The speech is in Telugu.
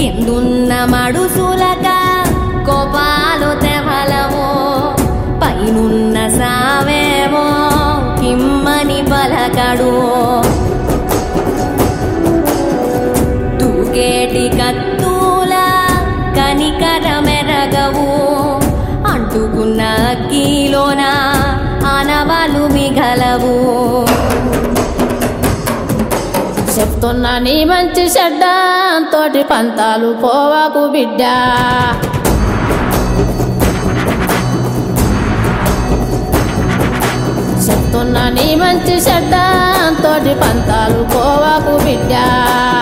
కిందున్న మడుసులక కోపాలు తెవలవో పైనున్న సావేమో కిమ్మని పలకడు దూకేటి కత్తుల కనికర మెరగవు అంటుకున్న అగ్గిలోన ఆనవాలు మిగలవు చెప్తున్నా నీ మంచి చెడ్డ తోటి పంతాలు పోవాకు బిడ్డ చెప్తున్నా నీ మంచి చెడ్డ తోటి పంతాలు పోవాకు బిడ్డ